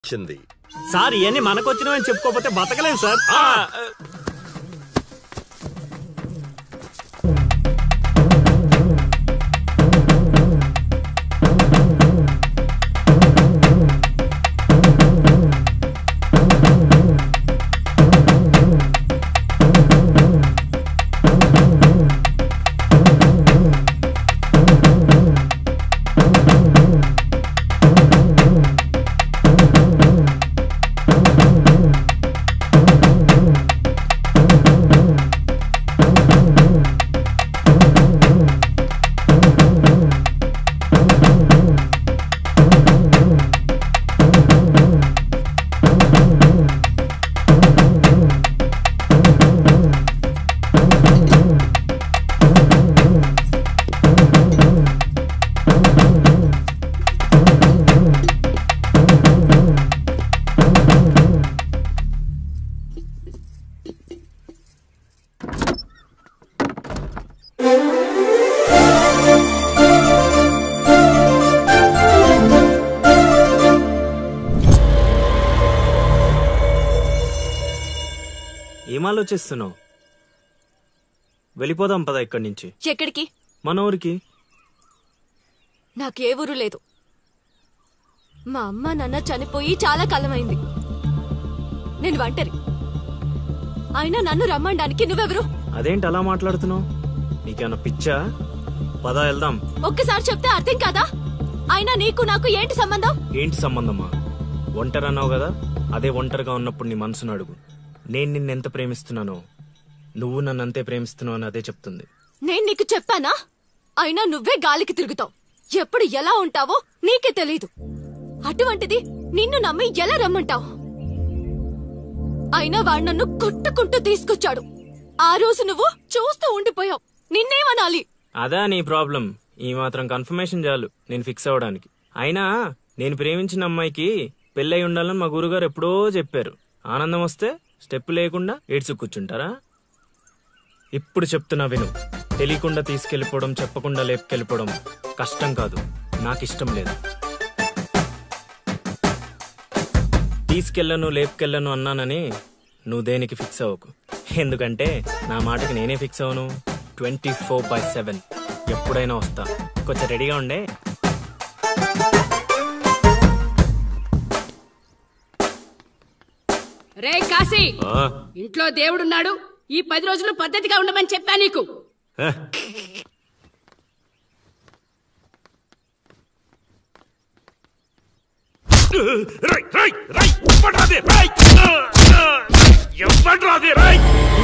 వచ్చింది సార్ ఇవన్నీ మనకొచ్చినవని చెప్పుకోకపోతే బతకలేం సార్ ఆ! ఏం ఆలోచిస్తున్నావు వెళ్ళిపోదాం పద ఇక్కడి నుంచి ఎక్కడికి మన ఊరికి నాకే ఊరు లేదు మా అమ్మ నాన్న చనిపోయి చాలా కాలమైంది నేను ఒంటరి అయినా నన్ను రమ్మండానికి నువ్వెవరు అదేంటి అలా మాట్లాడుతున్నావు నీకేమన్నా పిచ్చా పద వెళ్దాం ఒక్కసారి చెప్తే అర్థం కాదా అయినా నీకు నాకు ఏంటి సంబంధం ఏంటి సంబంధమా ఒంటరి అన్నావు కదా అదే ఒంటరిగా ఉన్నప్పుడు నీ మనసును అడుగు నేను నిన్నెంత ప్రేమిస్తున్నానో నువ్వు నన్ను అంతే ప్రేమిస్తున్నావు అని అదే చెప్తుంది నేను నీకు చెప్పానా అయినా నువ్వే గాలికి తిరుగుతావు ఎప్పుడు ఎలా ఉంటావో నీకే తెలీదు అటువంటిది నిన్ను నమ్మి ఎలా రమ్మంటావు అయినా వాడు నన్ను కొట్టుకుంటూ తీసుకొచ్చాడు ఆ రోజు నువ్వు చూస్తూ ఉండిపోయావు నిన్నేమనాలి అదా నీ ప్రాబ్లం ఈ మాత్రం కన్ఫర్మేషన్ చాలు నేను ఫిక్స్ అవ్వడానికి అయినా నేను ప్రేమించిన అమ్మాయికి పెళ్ళై ఉండాలని మా గురుగారు ఎప్పుడో చెప్పారు ఆనందం వస్తే స్టెప్ లేకుండా ఏడ్చు కూర్చుంటారా ఇప్పుడు చెప్తున్నా విను తెలియకుండా తీసుకెళ్ళిపోవడం చెప్పకుండా లేపుకెళ్ళిపోవడం కష్టం కాదు నాకు ఇష్టం లేదు తీసుకెళ్ళను లేపుకెళ్ళను అన్నానని నువ్వు దేనికి ఫిక్స్ అవ్వకు ఎందుకంటే నా మాటకి నేనే ఫిక్స్ అవను ట్వంటీ ఫోర్ బై సెవెన్ ఎప్పుడైనా వస్తా కొంచెం రెడీగా ఉండే రే కాశీ ఆ, ఇంట్లో దేవుడున్నాడు ఈ పది రోజులు పద్ధతిగా ఉండమని చెప్పా నీకు రేయ్, రేయ్, రేయ్, ఇవ్వండ్రాది, రేయ్! ఆ, ఆ, ఇవ్వండ్రాది, రేయ్!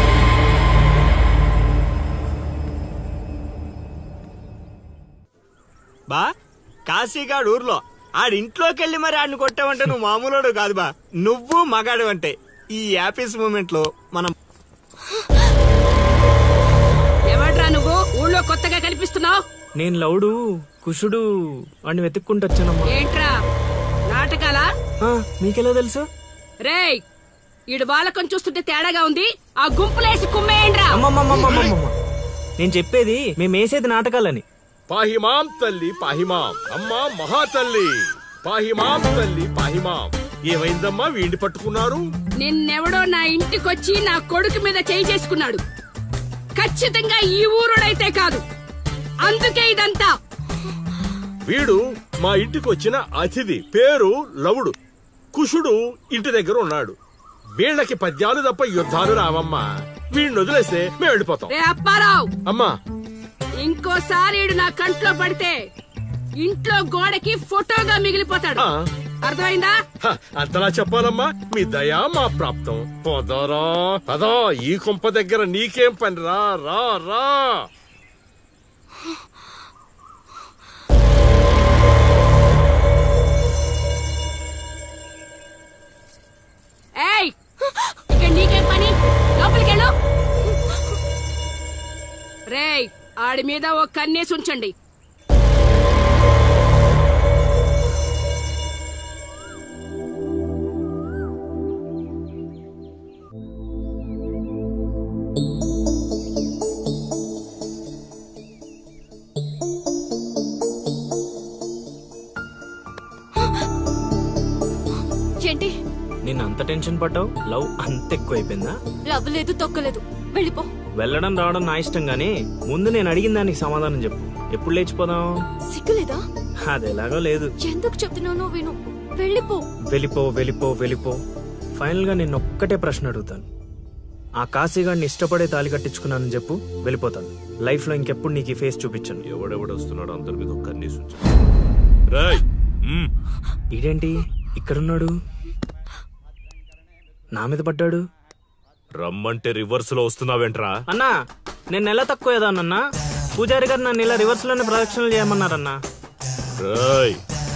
బా కాశీగాడు ఊర్లో ఆడింట్లోకి వెళ్ళి మరి ఆడిని కొట్టావంటే నువ్వు మామూలుడు కాదు బా నువ్వు మగాడు అంటే ఈ హ్యాపీస్ మూమెంట్ లో మనం ఎవడ్రా నువ్వు ఊళ్ళో కొత్తగా కనిపిస్తున్నావు నేను లౌడు కుషుడు వాడిని వెతుక్కుంటూ వచ్చానమ్మా ఏంట్రా నాటకాలా ఆ, మీకెలా తెలుసు రేయ్ ఈడు బాలకం చూస్తుంటే తేడాగా ఉంది ఆ గుంపులేసి కుమ్మేయండ్రా అమ్మమ్మమ్మమ్మమ్మమ్మ నేను చెప్పేది మేము వేసేది నాటకాలని పాహిమాం తల్లి పాహిమాం అమ్మా మహాతల్లి పాహిమాం తల్లి పాహిమాం ఏమైందమ్మా వీడిని పట్టుకున్నారు నిన్నెవడో నా ఇంటికొచ్చి నా కొడుకు మీద చేయి చేసుకున్నాడు ఖచ్చితంగా ఈ ఊరుడైతే కాదు అందుకే ఇదంతా వీడు మా ఇంటికి వచ్చిన అతిథి పేరు లవుడు కుషుడు ఇంటి దగ్గర ఉన్నాడు వీళ్ళకి పద్యాలు తప్ప యుద్ధాలు రావమ్మా వీడిని వదిలేస్తే మేము వెళ్ళిపోతాం రే అప్పారావు అమ్మా ఇంకోసారి ఈడు నా కంట్లో పడితే ఇంట్లో గోడకి ఫోటోగా మిగిలిపోతాడు ఆ, అర్థమైందా హ, అంతలా చెప్పాలమ్మా మీ దయా మా ప్రాప్తం పోదారా పదా ఈ కుంప దగ్గర నీకేం పని రా రా రా ఏయ్ ఇక్కడ నీకేం పని లోపలికెళ్ళు రేయ్ ఆడి మీద ఓ కన్నేసి ఉంచండి ఏంటి నిన్ను అంత టెన్షన్ పడ్డావు లవ్ అంత ఎక్కువైపోయిందా లవ్ లేదు తొక్కలేదు వెళ్ళిపో వెళ్ళడం రావడం నా ఇష్టం గానీ ముందు నేను అడిగిన దానికి సమాధానం చెప్పు ఎప్పుడు లేచిపోదాం సిగ్గులేదా అది ఎలాగో లేదు ఎందుకు చెప్తున్నానో విను వెళ్ళిపో వెళ్ళిపో వెళ్ళిపో వెళ్ళిపో ఫైనల్ గా నేను ఒక్కటే ప్రశ్న అడుగుతాను ఆ కాశీగాడిని ఇష్టపడే తాలి కట్టించుకున్నానని చెప్పు వెళ్ళిపోతాను లైఫ్ లో ఇంకెప్పుడు నీకు ఈ ఫేస్ చూపించను ఎవడెవడు వస్తున్నాడు అందరి మీద ఒక్క కన్నీసు రాయ్ ఇదేంటి ఇక్కడున్నాడు నా మీద పడ్డాడు రమ్మంటే రివర్స్ లో వస్తున్నావేంట్రా అన్నా నేను నెల తక్కువ ఏదానన్నా పూజారి గారు నన్ను ఇలా రివర్స్ లోనే ప్రదక్షిణలు చేయమన్నారన్నా రాయ్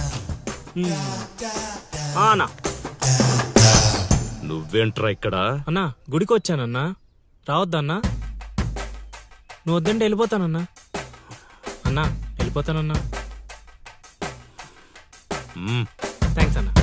ఆ, అన్నా నువ్వేంట్రా ఇక్కడ అన్నా గుడికి వచ్చానన్నా రావద్దన్నా నువ్వు వద్దంటే వెళ్ళిపోతానన్నా అన్నా వెళ్ళిపోతానన్నా మ్మ్. థ్యాంక్స్ అన్నా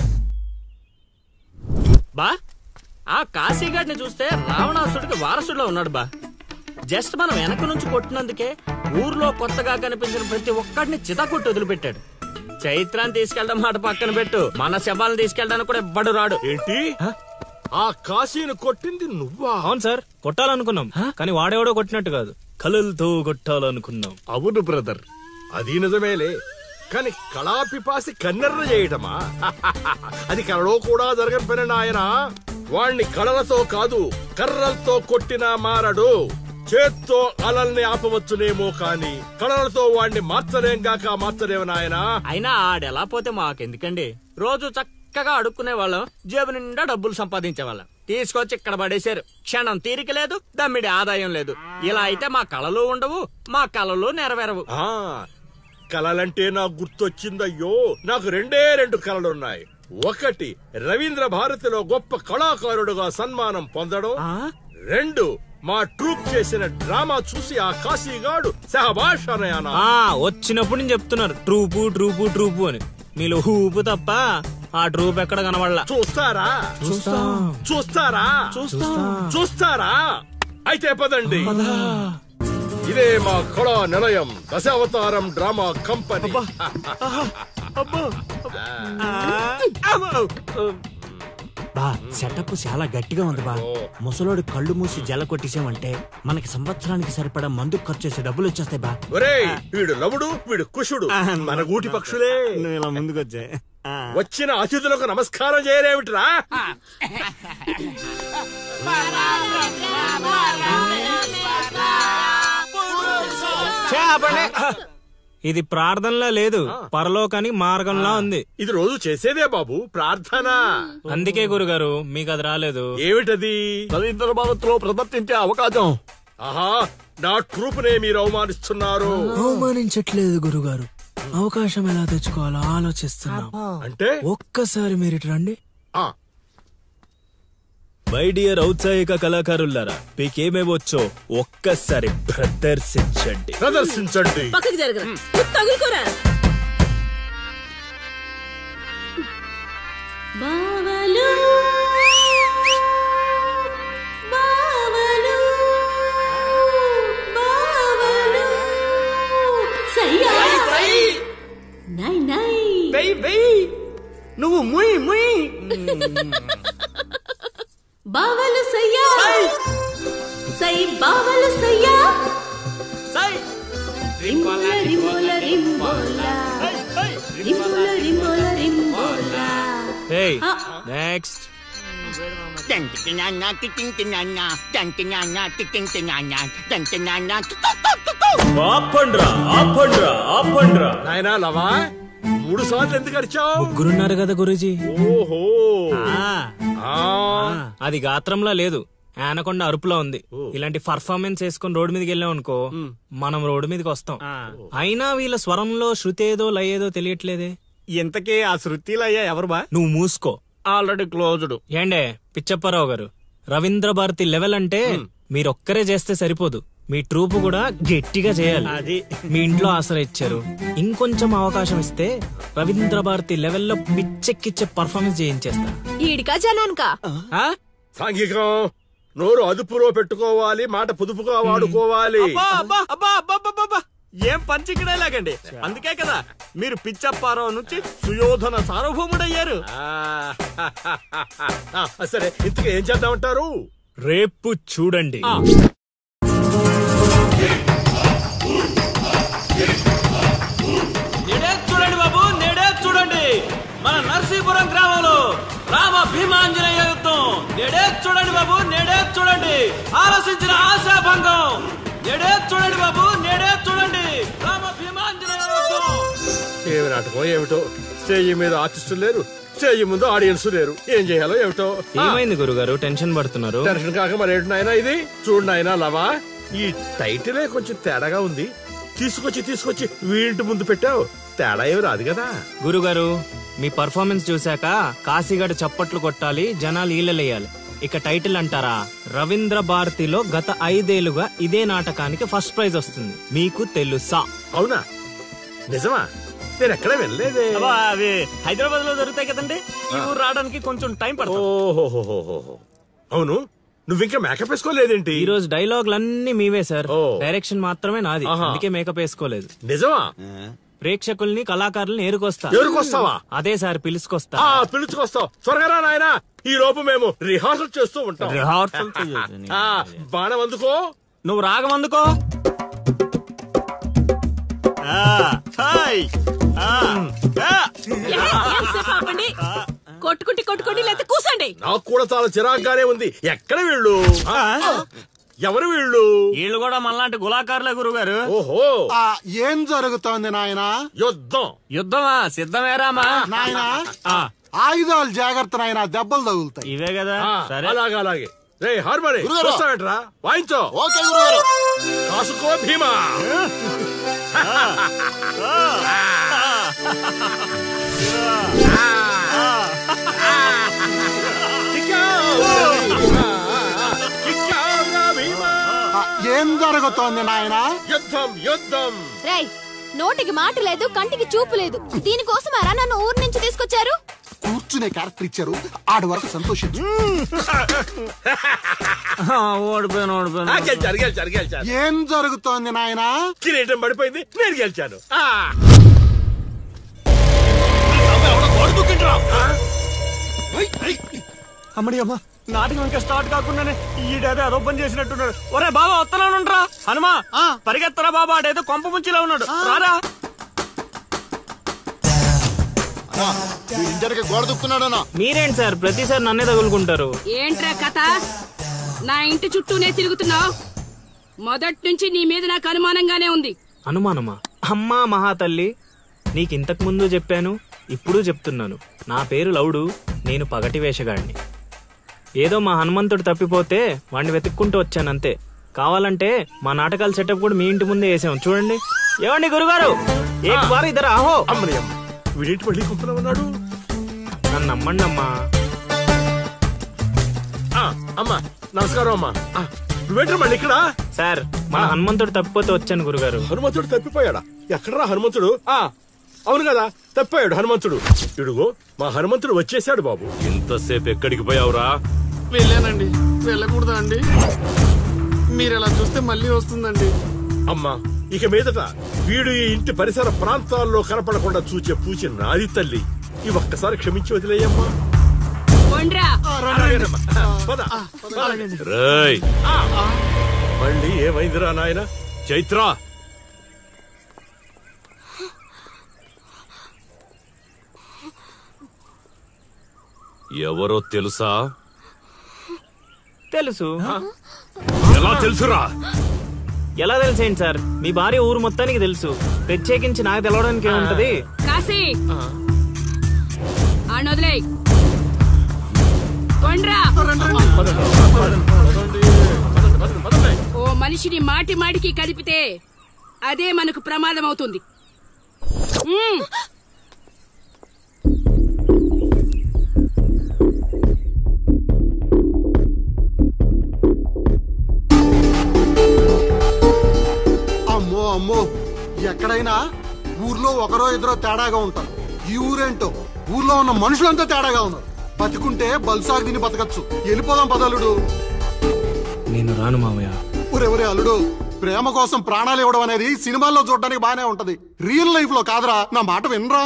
బా ఆ కాశీగాడిని చూస్తే రావణాసుడికి వారసుడిలో ఉన్నాడు బా జస్ట్ మనం వెనక నుంచి కొట్టినందుకే ఊర్లో కొత్తగా కనిపించిన ప్రతి ఒక్కడిని చితకొట్టి వదిలిపెట్టాడు చైత్రాన్ని తీసుకెళ్ళడం మాట పక్కన పెట్టు మన శవాలను తీసుకెళ్ళడానికి కూడా ఎవ్వడు రాడు ఏంటి ఆ కాశీని కొట్టింది నువ్వా అవును సార్ కొట్టాలనుకున్నాం కానీ వాడెవడో కొట్టినట్టు కాదు కలలతో కొట్టాలనుకున్నాం అవును బ్రదర్ అది నిజమేలే కానీ కళాపిపాసి కన్నెర్ర చేయటమా అది కళలో కూడా జరగని పని నాయన వాణ్ణి కళలతో కాదు కర్రలతో కొట్టినా మారడు చేత్తో అలల్ని ఆపవచ్చునేమో కాని కళలతో వాణ్ణి మార్చలేం గాక మార్చలేము నాయనా అయినా ఆడెలా పోతే మాకెందుకండి రోజు చక్కగా అడుక్కునే వాళ్ళం జేబు నిండా డబ్బులు సంపాదించే వాళ్ళం తీసుకొచ్చి ఇక్కడ పడేశారు క్షణం తీరిక లేదు దమ్మిడి ఆదాయం లేదు ఇలా అయితే మా కళలు ఉండవు మా కళలు నెరవేరవు ఆ కళలంటే నాకు గుర్తొచ్చిందయ్యో నాకు రెండే రెండు కళలున్నాయి ఒకటి రవీంద్ర భారతిలో గొప్ప కళాకారుడుగా సన్మానం పొందడం ఆ? రెండు మా ట్రూప్ చేసిన డ్రామా చూసి ఆ కాశీగాడు సహబాష్ అనయానా ఆ వచ్చినప్పుడు నేను చెప్తున్నారు ట్రూపు ట్రూపు ట్రూపు అని మీలో ఊపు తప్ప ఆ ట్రూప్ ఎక్కడ కనబడలా చూస్తారా చూస్తాం. చూస్తారా చూస్తాం. చూస్తారా అయితే పదండి ఇదే మా కళా నిలయం దశావతారం డ్రామా కంపెనీ బా సెటప్ చాలా గట్టిగా ఉంది బా ముసలోడు కళ్ళు మూసి జల కొట్టేసామంటే మనకి సంవత్సరానికి సరిపడా మందు ఖర్చు చేసే డబ్బులు వచ్చేస్తాయి బా ఒరేయ్ వీడు లవుడు వీడు కుషుడు మన గూటి పక్షులే నువ్వు ఇలా ముందుకు వచ్చా వచ్చిన అతిథులకు నమస్కారం చేయలేమిట్రా ఛే, ఆపండి. ఇది ప్రార్థనలా లేదు పరలోకానికి మార్గంలా ఉంది ఇది రోజు చేసేదే బాబు ప్రార్థన అందుకే గురుగారు మీకు అది రాలేదు ఏమిటది రవీంద్ర భారత్లో ప్రదర్శించే అవకాశం ఆహా నా ట్రూపునే మీరు అవమానిస్తున్నారు అవమానించట్లేదు గురుగారు అవకాశం ఎలా తెచ్చుకోవాలో ఆలోచిస్తున్నాం అంటే ఒక్కసారి మీరు ఇటు రండి ఆ మై డియర్ ఔత్సాహిక కళాకారులారా మీకేమేమొచ్చో ఒక్కసారి ప్రదర్శించండి ప్రదర్శించండి పక్కకి జరగరా తగులుకోరా బావలు బావలు బావలు సయ్యా నై నై వెయ్యి వెయ్యి నువ్వు ముయ్ ముయ్ బావలు సయ్యా సై బావలు సయ్యా సై రింబోల రింబోల రింబోల రింబోల రింబోల రింబోల ఏయ్ నెక్స్ట్ ఆపండ్రా ఆపండ్రా ఆపండ్రా నాయనా లవా మూడు సార్లు ఎందుకు అరిచావు ముగ్గురున్నారు కదా గురూజీ ఓహో ఆ అది గాత్రంలా లేదు ఆనకొండ అరుపులా ఉంది ఇలాంటి పర్ఫార్మెన్స్ వేసుకొని రోడ్డు మీదకి వెళ్ళాం అనుకో మనం రోడ్డు మీదకి వస్తాం అయినా వీళ్ళ స్వరంలో శృతి ఏదో లయ ఏదో తెలియట్లేదే ఇంతకీ ఆ శృతిలో అయ్యా ఎవరు బా నువ్వు మూసుకో ఆల్రెడీ క్లోజ్డ్ ఏండే పిచ్చప్పారావు గారు రవీంద్ర భారతి లెవెల్ అంటే మీరొక్కరే చేస్తే సరిపోదు మీ ట్రూప్ కూడా గట్టిగా చేయాలి అది. మీ ఇంట్లో ఆసరా ఇచ్చారు ఇంకొంచెం అవకాశం ఇస్తే రవీంద్ర భారతి లెవెల్లో పిచ్చెక్కిచ్చే పర్ఫార్మెన్స్ చేయించేస్తా ఈడికా జనానికా ఆ? సాంఘికం నోరు అదుపులో పెట్టుకోవాలి మాట పొదుపుగా వాడుకోవాలి అబ్బా, అబ్బా, అబ్బా, అబ్బా, అబ్బా, అబ్బా. ఏం పంచికడే లాగండి అందుకే కదా మీరు పిచ్చప్పారావు నుంచి సుయోధన సార్వభౌముడయ్యారు ఆ, ఆ, సరే ఇంతకీ ఏం చేద్దామంటారు రేపు చూడండి నేడే చూడండి బాబు నేడే చూడండి మన నర్సీపురం గ్రామంలో రామ భీమాంజనేయ యుద్ధం నేడే చూడండి బాబు నేడే చూడండి ఆలోచించిన ఆశాభంగం నేడే చూడండి బాబు నేడే చూడండి రామ భీమాంజనేయ యుద్ధం ఏమి నాటకం ఏమిటో స్టేజ్ మీద ఆర్టిస్టులు లేరు స్టేజ్ ముందు ఆడియన్స్ లేరు ఏం చేయాలో ఏమిటో ఆ, ఏమైంది గురుగారు టెన్షన్ పడుతున్నారు టెన్షన్ కాక మరేంటి నాయనా ఇది చూడు నాయనా లవా ఈ టైటిలే కొంచెం తేడాగా ఉంది తీసుకొచ్చి తీసుకొచ్చి వీంటి ముందు పెట్టావు తేడా ఏమి రాదు కదా గురుగారు మీ పర్ఫార్మెన్స్ చూశాక కాశీగడ చప్పట్లు కొట్టాలి జనాలు ఈలలేయాలి ఇక టైటిల్ అంటారా రవీంద్ర భారతిలో గత ఐదేళ్లుగా ఇదే నాటకానికి ఫస్ట్ ప్రైజ్ వస్తుంది మీకు తెలుసా అవునా నిజమా నేను ఎక్కడ వెళ్ళలేదే అబ్బా, అవి హైదరాబాద్ లో దొరుకుతాయి కదండి ఈ ఊరు రావడానికి కొంచెం టైం పడుతుంది ఓహోహోహోహో. అవును నువ్వు ఇంకా మేకప్ వేసుకోలేదేంటి ఈ రోజు డైలాగులన్నీ మీవే సార్ ఓ. డైరెక్షన్ మాత్రమే నాది ఆహా. అందుకే మేకప్ వేసుకోలేదు నిజమా ప్రేక్షకుల్ని కళాకారుల్ని ఏరుకొస్తా ఎవరికొస్తావా అదే సార్ పిలుచుకొస్తా ఆ పిలుచుకొస్తావు త్వరగా రా నాయనా ఈ లోపు మేము రిహార్సల్ చేస్తూ ఉంటాం రిహార్సల్ ఆ, బాణం అందుకో నువ్వు రాగం అందుకో ఆ, హాయ్. ఆ, ఆ. ఎంతసేపు ఆపండి కొట్టుకుంటే కొట్టుకోండి లేకపోతే కూసండి నాకు కూడా చాలా చిరాగ్గానే ఉంది ఎక్కడ వీళ్ళు ఆ, ఎవరు వీళ్ళు వీళ్ళు కూడా మనలాంటి గులాకారులే గురుగారు ఓహో ఆ ఏం జరుగుతోంది నాయనా యుద్ధం యుద్ధమా సిద్ధమేరామా నాయనా ఆ, ఆయుధాలు జాగ్రత్త నాయనా దెబ్బలు తగులుతాయి ఇవే కదా ఆ, సరే అలాగే అలాగే రే హార్మోని గురుగారు. వస్తావేంట్రా వాయించో ఓకే గురుగారు కాసుకో భీమా భీమా. ఆ, ఏం జరుగుతోంది నాయనా యుద్ధం యుద్ధం రేయ్ నోటికి మాట లేదు కంటికి చూపు లేదు దీనికోసమారా నన్ను ఊరు నుంచి తీసుకొచ్చారు కూర్చునే క్యారెక్టర్ ఇచ్చారు ఆడి వరకు సంతోషించు ఆ, ఓడిపోయాను ఓడిపోయాను ఆ, గెలిచారు గెలిచారు గెలిచారు ఏం జరుగుతోంది నాయనా కిరీటం పడిపోయింది నేను గెలిచాను ఆ. ఆ? అమ్మడి అమ్మ నాటకం ఇంకా స్టార్ట్ కాకుండానే ఈడేదో అదో పని చేసినట్టున్నాడు ఒరే బాబా వస్తున్నానుండ్రా హనుమా పరిగెత్తరా బాబా ఆడేదో కొంప ముంచిలా ఉన్నాడు రారా ఇంటర్కి గోడ దుక్కున్నాడనా మీరేంటి సార్ ప్రతిసారి నన్నే తగులుకుంటారు ఏంట్రా కథ నా ఇంటి చుట్టూనే తిరుగుతున్నావు మొదటి నుంచి నీ మీద నాకు అనుమానంగానే ఉంది అనుమానమా అమ్మా మహాతల్లి నీకు ఇంతకు ముందు చెప్పాను ఇప్పుడు చెప్తున్నాను నా పేరు లౌడు నేను పగటి వేషగాడిని ఏదో మా హనుమంతుడు తప్పిపోతే వాడిని వెతుక్కుంటూ వచ్చానంతే కావాలంటే మా నాటకాల సెటప్ కూడా మీ ఇంటి ముందే వేసాం చూడండి ఏమండి గురుగారు ఏక్ బార్ ఇద్దరు ఆహో అమ్మని అమ్మ వీడింటి మళ్ళీ కుప్పలో ఉన్నాడు నన్ను నమ్మండి అమ్మా ఆ, అమ్మా నమస్కారం అమ్మా ఆ, నువ్వేంటి మళ్ళీ ఇక్కడ సార్ మన హనుమంతుడు తప్పిపోతే వచ్చాను గురుగారు హనుమంతుడు తప్పిపోయాడా ఎక్కడరా హనుమంతుడు ఆ అవును కదా తప్పిపోయాడు హనుమంతుడు ఇడుగో మా హనుమంతుడు వచ్చేసాడు బాబు ఇంతసేపు ఎక్కడికి పోయావురా వెళ్ళానండి వెళ్ళకూడదా అండి మీరు ఎలా చూస్తే మళ్ళీ వస్తుందండి అమ్మా ఇక మీదట వీడు ఈ ఇంటి పరిసర ప్రాంతాల్లో కనపడకుండా చూచే పూచి నాది తల్లి ఈ ఒక్కసారి క్షమించి వదిలేయమ్మా కొండ్రా అలాగేనమ్మా. పద. ఆ, ఆ. మళ్ళీ ఏమైందిరా నాయన చైత్ర ఎవరో తెలుసా తెలుసు ఎలా తెలుసురా ఎలా తెలిసేంటి సార్ మీ భార్య ఊరు మొత్తానికి తెలుసు ప్రత్యేకించి నాకు తెలవడానికి ఏముంటది కాశీ ఆడొదిలే కొండ్రా ఓ మనిషిని మాటి మాటికి కదిపితే అదే మనకు ప్రమాదం అవుతుంది ఉమ్. అమ్మో అమ్మో ఎక్కడైనా ఊర్లో ఒకరో ఇద్దరో తేడాగా ఉంటారు ఈ ఊరేంటో ఊర్లో ఉన్న మనుషులంతా తేడాగా ఉన్నారు బతికుంటే బల్సాగు తిని బతకచ్చు వెళ్ళిపోదాం పదలుడు నేను రాను మామయ్య ఒరెవరే అల్లుడు ప్రేమ కోసం ప్రాణాలు ఇవ్వడం అనేది సినిమాల్లో చూడడానికి బానే ఉంటది రియల్ లైఫ్ లో కాదురా నా మాట వినరా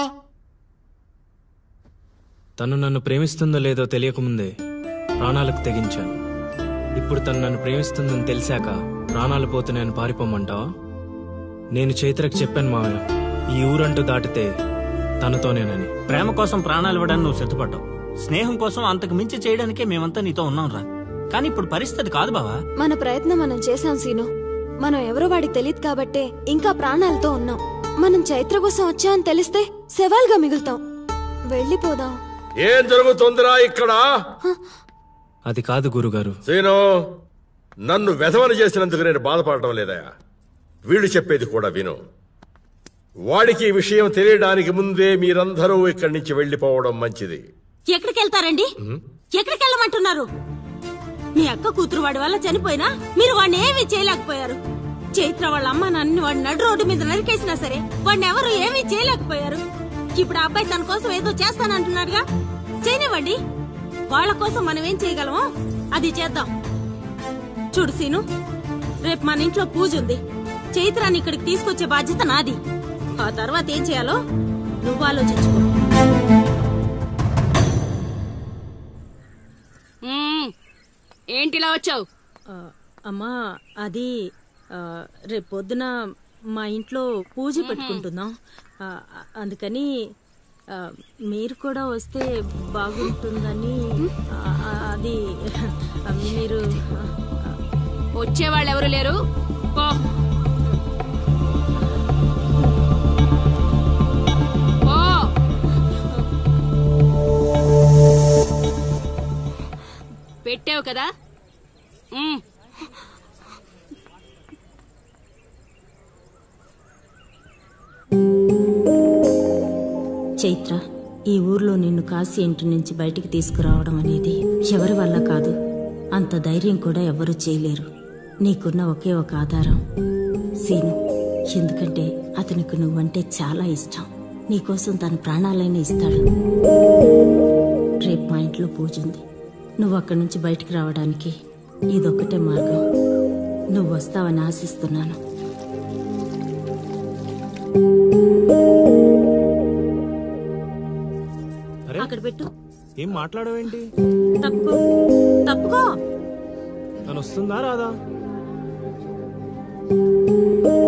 తను నన్ను ప్రేమిస్తుందో లేదో తెలియకముందే ప్రాణాలకు తెగించాను ఇప్పుడు తను నన్ను ప్రేమిస్తుందని తెలిసాక ప్రాణాలు పోతున్నాయని పారిపోమంటావా నేను చైత్రకు చెప్పాను మావయ్య ఈ ఊరంటూ దాటితే తనతోనేనని ప్రేమ కోసం ప్రాణాలు ఇవ్వడానికి నువ్వు సిద్ధపడ్డావు స్నేహం కోసం అంతకు మించి చేయడానికే మేమంతా నీతో ఉన్నాం రా కానీ ఇప్పుడు పరిస్థితి కాదు బావా మన ప్రయత్నం మనం చేశాం సీను మనం ఎవరో వాడికి తెలియదు కాబట్టే ఇంకా ప్రాణాలతో ఉన్నాం మనం చైత్ర కోసం వచ్చామని తెలిస్తే శవాల్గా మిగులుతాం వెళ్ళిపోదాం ఏం జరుగుతుందిరా ఇక్కడ అది కాదు గురుగారు సీను నన్ను వెధవని చేసినందుకు నేను బాధపడటం లేదయా వీడు చెప్పేది కూడా విను వాడికి ఈ విషయం తెలియడానికి ముందే మీరందరూ ఇక్కడి నుంచి వెళ్ళిపోవడం మంచిది ఎక్కడికి వెళ్తారండి ఎక్కడికి వెళ్ళమంటున్నారు మీ అక్క కూతురు వాడి వల్ల చనిపోయినా మీరు వాడిని ఏమీ చేయలేకపోయారు చైత్ర వాళ్ళ అమ్మ నన్ను వాడి నడు రోడ్డు మీద నరికేసినా సరే వాడిని ఎవరు ఏమీ చేయలేకపోయారు ఇప్పుడు ఆ అబ్బాయి తన కోసం ఏదో చేస్తానంటున్నాడుగా చేయనివ్వండి వాళ్ళ కోసం మనం ఏం చేయగలమో అది చేద్దాం చూడు సీను రేపు మన ఇంట్లో పూజ ఉంది చైత్రాన్ని ఇక్కడికి తీసుకొచ్చే బాధ్యత నాది ఆ తర్వాత ఏం చేయాలో నువ్వు ఆలోచించుకో మ్మ్. ఏంటిలా వచ్చావు ఆ, అమ్మా అది ఆ, రేపు పొద్దున మా ఇంట్లో పూజ పెట్టుకుంటున్నాం ఆ, అందుకని ఆ, మీరు కూడా వస్తే బాగుంటుందని ఆ, ఆ, అది ఆ, మీరు వచ్చేవాళ్ళు ఎవరు లేరు పో పో. పెట్టావు కదా మ్మ్. చైత్ర ఈ ఊర్లో నిన్ను కాశీ ఇంటి నుంచి బయటికి తీసుకురావడం అనేది ఎవరి వల్ల కాదు అంత ధైర్యం కూడా ఎవరూ చేయలేరు నీకున్న ఒకే ఒక ఆధారం సీను ఎందుకంటే అతనికి నువ్వంటే చాలా ఇష్టం నీకోసం తన ప్రాణాలైనా ఇస్తాడు రేపు మా ఇంట్లో పూజ ఉంది నువ్వు అక్కడి నుంచి బయటికి రావడానికి ఇదొక్కటే మార్గం నువ్వు వస్తావని ఆశిస్తున్నాను అరే అక్కడ పెట్టు ఏం మాట్లాడవేంటి తప్పుకో తప్పుకో తను వస్తుందా రాదా